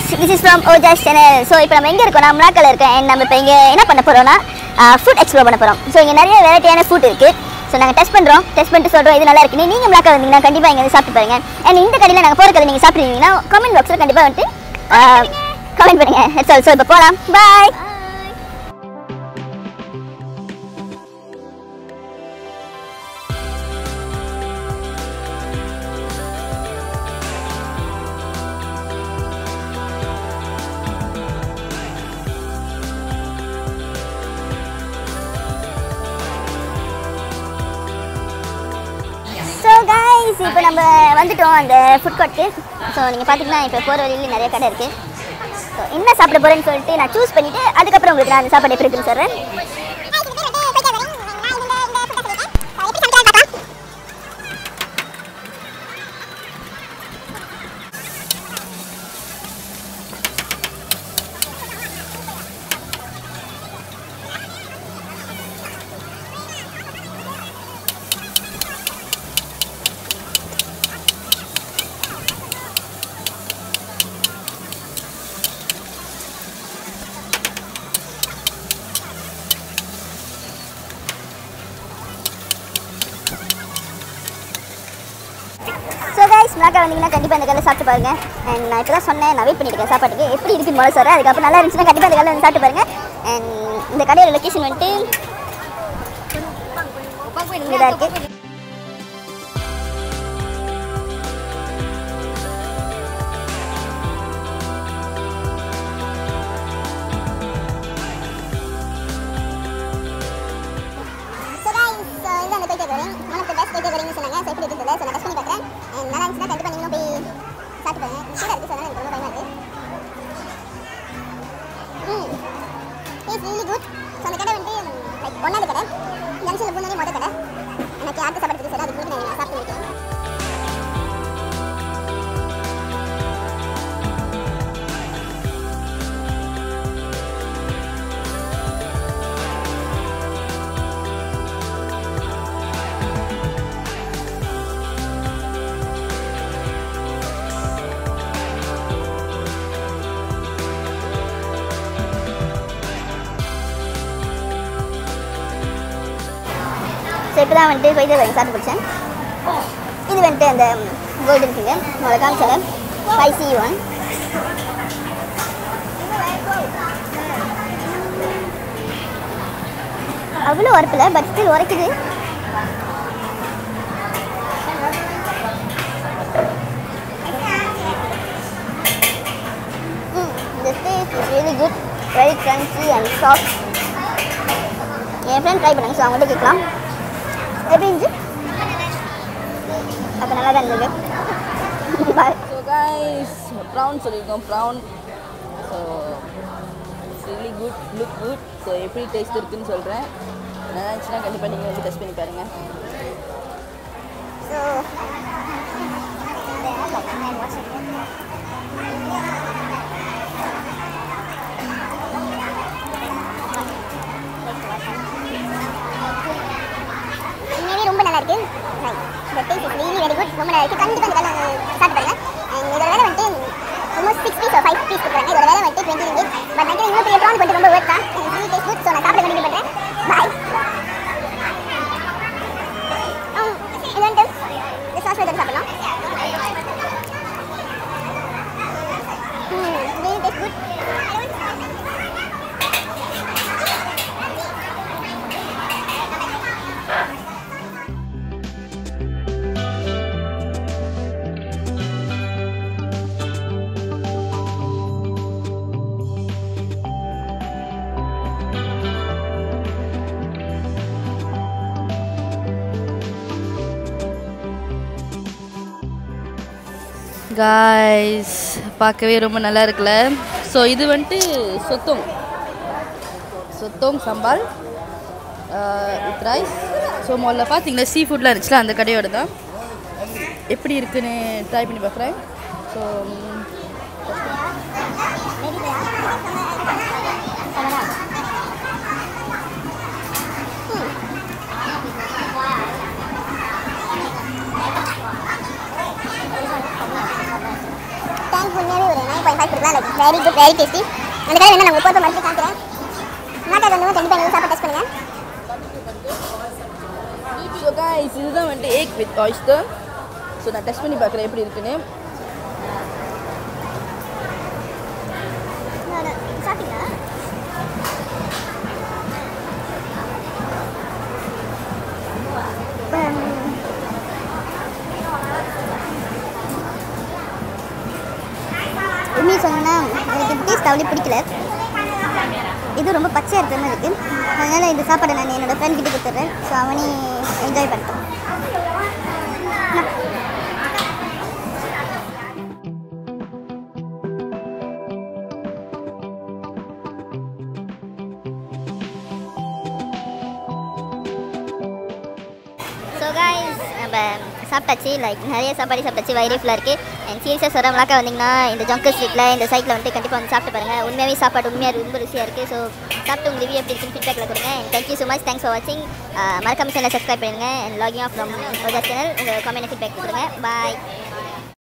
This is from Ojas channel so இப்போ நம்ம எங்கே இருக்கோம்னா முனாக்கல் இருக்கேன் and நம்ம இப்போ இங்கே என்ன பண்ண போகிறோம்னா ஃபுட் எக்ஸ்ப்ளோர் பண்ண போகிறோம் ஸோ இங்கே நிறைய வெரைட்டியான ஃபுட் இருக்குது ஸோ நாங்கள் டெஸ்ட் பண்ணுறோம் டெஸ்ட் பண்ணிட்டு சொல்கிறோம் இது நல்லா இருக்குன்னு நீங்கள் முனாக்கல் வந்தீங்கன்னா கண்டிப்பாக இங்கே வந்து சாப்பிட்டு பாருங்க அண்ட் இந்த கடையில் நாங்கள் போகிற கடை நீங்கள் சாப்பிட்ருந்தீங்கன்னா கமெண்ட் பாக்ஸில் கண்டிப்பாக வந்துட்டு கமெண்ட் பண்ணுங்கள் ஸோ ஸோ இப்போ போகலாம் பாய் ஸோ கைஸ் இப்போ நம்ம வந்துட்டோம் அந்த ஃபுட் கோர்ட்க்கு ஸோ நீங்கள் பார்த்தீங்கன்னா இப்போ போகிற வழியில் நிறைய கடை இருக்குது ஸோ என்ன சாப்பிட போகிறேன்னு சொல்லிட்டு நான் சூஸ் பண்ணிவிட்டு அதுக்கப்புறம் உங்களுக்கு நான் அந்த சாப்பாடு எப்படி இருக்குன்னு சொல்கிறேன் ஸோ கைஸ் நாக்கா வந்தீங்கன்னா கண்டிப்பாக இந்த கடையில் சாப்பிட்டு பாருங்க அண்ட் நான் இப்போ தான் சொன்னேன் நான் வெயிட் பண்ணிட்டு இருக்கேன் சாப்பாட்டுக்கு எப்படி இருக்குன்னு முதல்ல சொல்கிறேன் அதுக்கப்புறம் நல்லா இருந்துச்சுன்னா கண்டிப்பாக இந்த கடையில் வந்து சாப்பிட்டு பாருங்க அண்ட் இந்த கடையோட லொக்கேஷன் வந்துட்டு இங்கே தான் இருக்குது ஸோ கைஸ் இந்த அந்த பேக்கர் வரேன் one of the best baker வரீங்கன்னு சொன்னாங்க ஸோ எப்படி இருக்குது ஸோ நான் டெஸ்ட் பண்ணி பார்க்குறேன் And நல்லா இருந்துச்சுன்னா கண்டிப்பாக நீங்களும் போய் சாப்பிட்டு பாருங்க கூட இருக்குது ஸோ அதனால் எனக்கு ரொம்ப பயமாக இருக்குது ம் இட்ஸ் ரியலி குட் ஸோ அந்த கடை வந்துட்டு லைக் ஒன்றாவது கடை ஜங்ஷனில் போனதே மொதல் கடை எனக்கு யாருக்கு சாப்பிட்றதுக்கு சார் அதுக்கு முன்னாடி நான் சாப்பிட்டு இருக்கேன் ஸோ இப்போ தான் வந்துட்டு போயிட்டு வாங்கி சாப்பிட்டு பிடிச்சேன் இது வந்துட்டு அந்த கோல்டன் ஃபிங்கர் உங்களை காமிச்சல ஸ்பைசி ஒன் அவ்வளோ உரப்பில் பட் ஸ்டில் உரைக்குது Mm, the taste is really good, very crunchy and soft. என் ஃப்ரெண்ட் ட்ரை பண்ணாங்க ஸோ அவங்கள்ட்ட கேட்கலாம் எப்படி இருந்துச்சு அப்போ நல்லா தான் இருந்தது பாய் ஸோ கைஸ் ப்ரௌன் சொல்லியிருக்கோம் brown so really good look good so எப்படி டேஸ்ட் இருக்குன்னு சொல்கிறேன் நல்லா இருந்துச்சுன்னா கண்டிப்பாக நீங்கள் வந்து டெஸ்ட் பண்ணி பாருங்கள் ஸோ உண்மையாவே ரொம்ப நல்லா இருக்கு இந்த taste is really very good ரொம்ப நல்லா இருக்கு கண்டிப்பாக இந்த வேலை ஸ்டார்ட் பண்ணுங்க And இதோட வேலை வந்துட்டு almost six piece five piece கொடுக்குறாங்க இதோட வேலை வந்துட்டு டுவெண்ட்டி ரிங்கிட் பட் நினைக்கிறேன் இவ்வளோ பெரிய ப்ரான் கொஞ்சம் ரொம்ப ஒர்த் தான் ரியலி டேஸ்ட் குட் ஸோ நான் சாப்பிட கண்டிப்பாக பண்ணுறேன் பாய் இது வந்துட்டு இந்த சாஸ் எடுத்து சாப்பிடலாம் ம் ரியலி டேஸ்ட் குட் காய்ஸ் பார்க்கவே ரொம்ப நல்லா இருக்குல்ல ஸோ இது வந்துட்டு சொத்தோங் சொத்தோங் சம்பால் வித் ரைஸ் ஸோ முதல்ல பார்த்தீங்களா சீ ஃபுட்லாம் இருந்துச்சுல அந்த கடையோட தான் எப்படி இருக்குன்னு ட்ரை பண்ணி பார்க்குறேன் ஸோ தேங்க் உண்மையாகவே ஒரு நைஸ் பாயிண்ட் ஃபைவ் கொடுக்கலாம் like very good very tasty அந்த கடை வேணா நான் முப்பது மணிக்கு காட்டுறேன் நாட்டை வந்து கண்டிப்பாக நீங்கள் சாப்பிட்டு டெஸ்ட் பண்ணுங்கள் ஸோ கைஸ் இதுதான் வந்துட்டு ஏக் வித் ஆயிஸ்டர் ஸோ நான் டெஸ்ட் பண்ணி பார்க்குறேன் எப்படி இருக்குன்னு சாப்பிட்டீங்களா உண்மையை சொன்னா எனக்கு டேஸ்ட் அவ்வளோ பிடிக்கல இது ரொம்ப பச்சையாக இருக்கிற மாதிரி இருக்குது அதனால் இந்த சாப்பாடை நான் என்னோடய ஃப்ரெண்ட் கிட்ட கொடுத்துட்றேன் ஸோ அவனே என்ஜாய் பண்ணிட்டான் ஸோ காய்ஸ் நம்ம சாப்பிட்டாச்சு லைக் நிறைய சாப்பாடு சாப்பிட்டாச்சு வயிறு ஃபுல்லாக இருக்குது அண்ட் சீரியஸாக சொல்கிற மலாக்கா வந்தீங்கன்னா இந்த ஜங்கல் ஸ்ட்ரீட்டில் இந்த சைட்டில் வந்துட்டு கண்டிப்பாக வந்து சாப்பிட்டு பாருங்கள் உண்மையாகவே சாப்பாடு உண்மையாக ரொம்ப ருசியாக இருக்குது ஸோ சாப்பிட்டு உங்கள் ரிவ்யூ எப்படி இருக்குன்னு ஃபீட்பேக்கில் கொடுங்க and thank you so much thanks for வாட்சிங் மறக்காம சேனல் சப்ஸ்கிரைப் பண்ணுங்கள் and logging off from channel உங்கள் காமெண்ட் ஃபீட்பேக் கொடுங்க பாய்